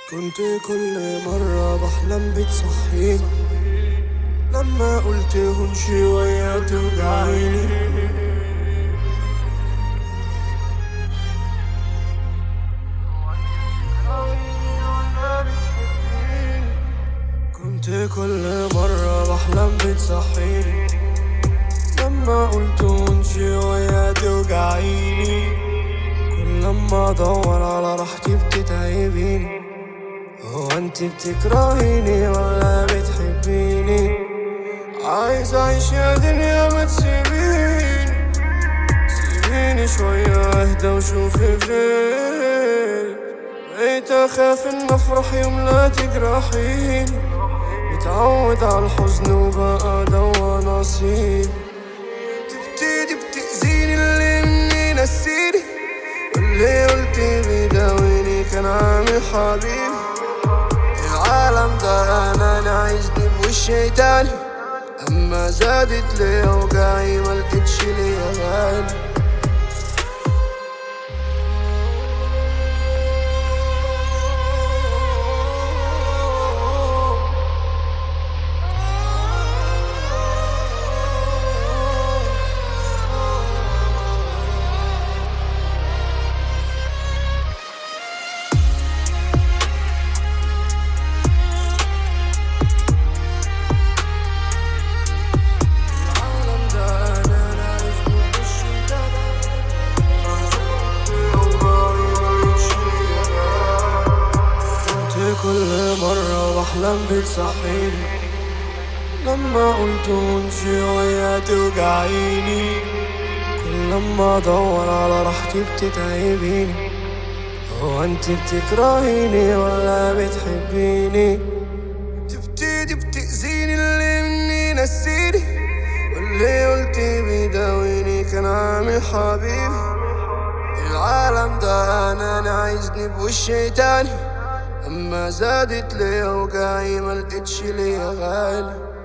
كنت كل مرة بحلم بتصحيني لما قلت هون شوية توجعيني كنت كل مرة بحلم بتصحيني لما قلت هون شوية توجعيني كل لما ادور على راحتي بتتعبيني هو انت بتكرهيني ولا بتحبيني عايز اعيش يا دنيا ما تسيبيني سيبيني شوية اهدى وشوفي فين بقيت اخاف ان افرح يوم لا تجرحيني متعود على الحزن وبقى دوا نصيب تبتدي بتأذيني اللي مني نسيني واللي قلت بيداويني كان عامل حبيبي العالم ده انا نعيشني بوشي تاني اما زادت لي اوجاعي ملقتش ليا غالي العالم ده انا نعيشني بوشي تاني كنت كل مرة بحلم بتصحيني لما قلت هون شوية توجعيني كل لما ادور على راحتي بتتعبيني هو انت بتكرهيني ولا بتحبيني تبتدي بتأذيني اللي مني نسيني واللي قلت بيداويني كان عامل حبيبي العالم ده انا نعيشني بوشي تاني اما زادت لي اوجاعي ملقتش ليا غالي